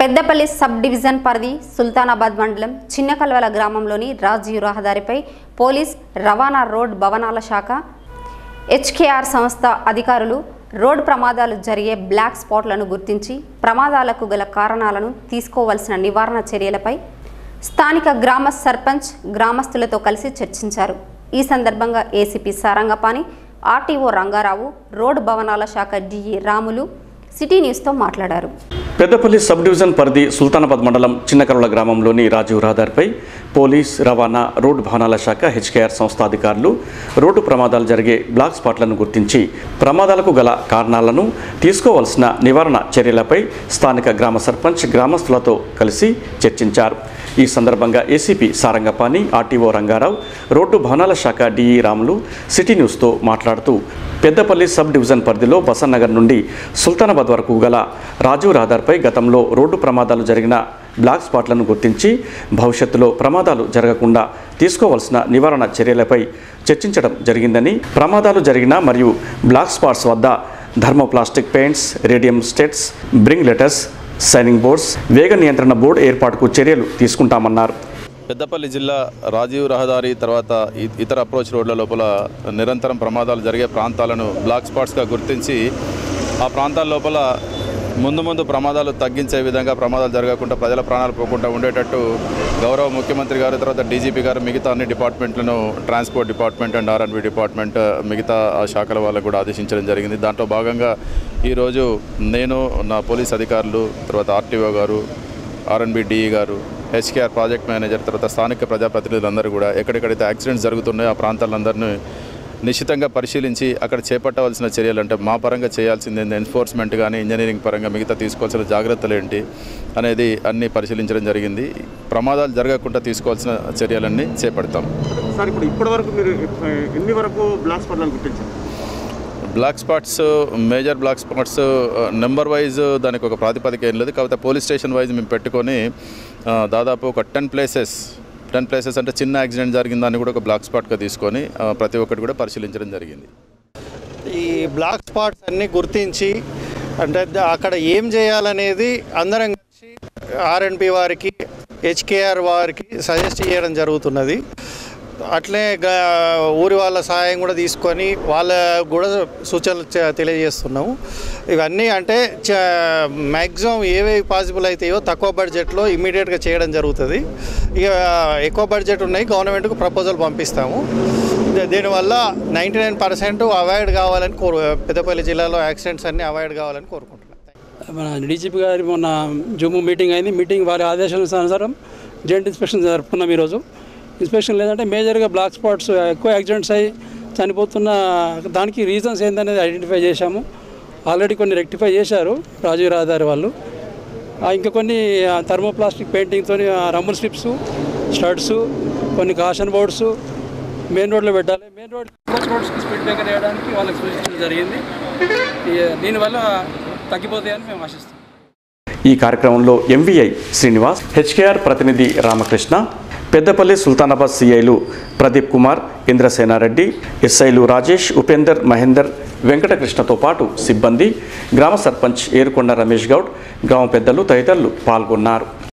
Peddapalli sub division పరిధి సుల్తానాబాద్ మండలం చిన్నకల్వల గ్రామంలోని రాజీవ్ రహదారిపై పోలీస్ రవాణా రోడ్ భవనాల శాఖ హెచ్కేఆర్ సంస్థ అధికారులు రోడ్ ప్రమాదాలు జరిగే బ్లాక్ స్పాట్లను గుర్తించి ప్రమాదాలకు గల కారణాలను తీసుకోవాల్సిన నివారణ చర్యలపై స్థానిక గ్రామ సర్పంచ్ గ్రామస్తులతో కలిసి చర్చించారు ఈ సందర్భంగా ACP Sarangapani RTO Rangarao road భవనాల శాఖ డిఈ రాములు సిటీ న్యూస్తో మాట్లాడారు పెద్దపల్లి సబ్ డివిజన్ పరిధి సుల్తానాబాద్ మండలం చిన్నకరుల గ్రామంలోని రాజీవ్ రహదారిపై పోలీస్ రవాణా రోడ్డు భవనాల శాఖ హెచ్కేఆర్ సంస్థ అధికారులు రోడ్డు ప్రమాదాలు జరిగే బ్లాక్ స్పాట్లను గుర్తించి ప్రమాదాలకు గల కారణాలను తీసుకోవాల్సిన నివారణ చర్యలపై స్థానిక గ్రామ సర్పంచ్ గ్రామస్తులతో కలిసి చర్చించారు ఈ సందర్భంగా ACP Sarangapani RTO Rangarao road భవనాల శాఖ డిఈ రాములు సిటీ న్యూస్తో మాట్లాడుతూ పెద్దపల్లి సబ్ డివిజన్ పరిధిలో బసన్నగర్ నుండి సుల్తానాబాద్ వరకు గల రాజీవ్ రహదారిపై గతంలో రోడ్డు ప్రమాదాలు జరిగిన బ్లాక్ స్పాట్లను గుర్తించి భవిష్యత్తులో ప్రమాదాలు జరగకుండా తీసుకోవాల్సిన నివారణ చర్యలపై చర్చించడం జరిగిందని ప్రమాదాలు జరిగిన మరియు బ్లాక్ స్పాట్స్ వద్ద thermoplastic paints radium studs bring letters signing boards వేగ నియంత్రణ బోర్డు ఏర్పాటుకు చర్యలు తీసుకుంటామన్నారు పెద్దపల్లి జిల్లా రాజీవ్ రహదారి తర్వాత ఇ- ఇతర అప్రోచ్ రోడ్ల లోపల నిరంతరం ప్రమాదాలు జరిగే ప్రాంతాలను బ్లాక్ స్పాట్స్గా గుర్తించి ఆ ప్రాంతాల లోపల ముందు ముందు ప్రమాదాలు తగ్గించే విధంగా ప్రమాదాలు జరగకుండా ప్రజల ప్రాణాలు పోకుండా ఉండేటట్టు గౌరవ ముఖ్యమంత్రి గారు తర్వాత డీజీపీ గారు మిగతా అన్ని డిపార్ట్మెంట్లను transport department and R and B department మిగతా ఆ శాఖల వాళ్ళకు కూడా ఆదేశించడం జరిగింది దాంట్లో భాగంగా ఈరోజు నేను నా పోలీస్ అధికారులు తర్వాత ఆర్టీఓ గారు ఆర్ఎన్బి డిఈ గారు హెచ్కేఆర్ ప్రాజెక్ట్ మేనేజర్ తర్వాత స్థానిక ప్రజాప్రతినిధులందరూ కూడా ఎక్కడెక్కడైతే యాక్సిడెంట్స్ జరుగుతున్నాయో ఆ ప్రాంతాలందరినీ నిశ్చితంగా పరిశీలించి అక్కడ చేపట్టవలసిన చర్యలు అంటే మా పరంగా చేయాల్సింది ఏంది ఎన్ఫోర్స్మెంట్ కానీ ఇంజనీరింగ్ పరంగా మిగతా తీసుకోవాల్సిన జాగ్రత్తలు ఏంటి అనేది అన్నీ పరిశీలించడం జరిగింది ప్రమాదాలు జరగకుండా తీసుకోవాల్సిన చర్యలన్నీ చేపడతాం సార్ ఇప్పుడు ఇప్పటి వరకు మీరు ఆ, ఎన్ని వరకు బ్లాక్ స్పాట్లను గుర్తించారు black spots major black spots number wise దానికి ఒక ప్రాతిపదిక ఏం లేదు కాకపోతే పోలీస్ స్టేషన్ వైజ్ మేము పెట్టుకొని ఆ, దాదాపు ఒక టెన్ ప్లేసెస్ టెన్ ప్లేసెస్ అంటే చిన్న యాక్సిడెంట్ జరిగిందని కూడా ఒక బ్లాక్ స్పాట్గా తీసుకొని ఆ, ప్రతి ఒక్కటి కూడా పరిశీలించడం జరిగింది ఈ బ్లాక్ స్పాట్స్ అన్ని గుర్తించి అంటే ద- అక్కడ ఏం చేయాలనేది అందరం కలిసి ఆర్ఎన్పి వారికి హెచ్కేఆర్ వారికి సజెస్ట్ చేయడం జరుగుతున్నది అట్లే గా- ఊరి వాళ్ళ సహాయం కూడా తీసుకొని వాళ్ళ కూడా సూచనలు చ- తెలియజేస్తున్నాము ఇవన్నీ అంటే మ్యాక్సిమం ఏవేవి పాసిబుల్ అవుతాయో తక్కువ బడ్జెట్లో ఇమీడియట్గా చేయడం జరుగుతుంది ఇక ఎక్కువ బడ్జెట్ ఉన్నాయి గవర్నమెంట్కు ప్రపోజల్ పంపిస్తాము ద- దీనివల్ల నైంటీ నైన్ పర్సెంట్ అవాయిడ్ కావాలని కోరు పెద్దపల్లి జిల్లాలో యాక్సిడెంట్స్ అన్నీ అవాయిడ్ కావాలని కోరుకుంటున్నాను మన డీజీపీ గారి మొన్న జూమ్ మీటింగ్ అయింది మీటింగ్ వారి ఆదేశానుసారం జాయింట్ ఇన్స్పెక్షన్ జరుపుకున్నాం ఈరోజు ఇన్స్పెక్షన్ లేదంటే మేజర్గా బ్లాక్ స్పాట్స్ ఎక్కువ యాక్సిడెంట్స్ అయ్యి చనిపోతున్న దానికి రీజన్స్ ఏందనేది ఐడెంటిఫై చేశాము ఆల్రెడీ కొన్ని రెక్టిఫై చేశారు రాజీవ్ రహదారి వాళ్ళు ఆ, ఇంకా కొన్ని థర్మోప్లాస్టిక్ పెయింటింగ్తో రంబుల్ స్ట్రిప్స్ స్టడ్స్ కొన్ని కాషన్ బోర్డ్స్ మెయిన్ రోడ్లో పెట్టాలి మెయిన్ రోడ్ రోడ్స్కి స్పీడ్ బ్రేకర్ వేయడానికి వాళ్ళకి సూచించడం జరిగింది ఈ- దీనివల్ల తగ్గిపోతాయని మేము ఆశిస్తాం ఈ కార్యక్రమంలో ఎంవీఐ శ్రీనివాస్ హెచ్కేఆర్ ప్రతినిధి రామకృష్ణ పెద్దపల్లి సుల్తానాబాద్ సిఐలు ప్రదీప్ కుమార్ ఇంద్రసేనారెడ్డి ఎస్ఐలు రాజేష్ ఉపేందర్ మహేందర్ వెంకటకృష్ణతో పాటు సిబ్బంది గ్రామ సర్పంచ్ ఏరుకొండ రమేష్ గౌడ్ గ్రామ పెద్దలు తదితరులు పాల్గొన్నారు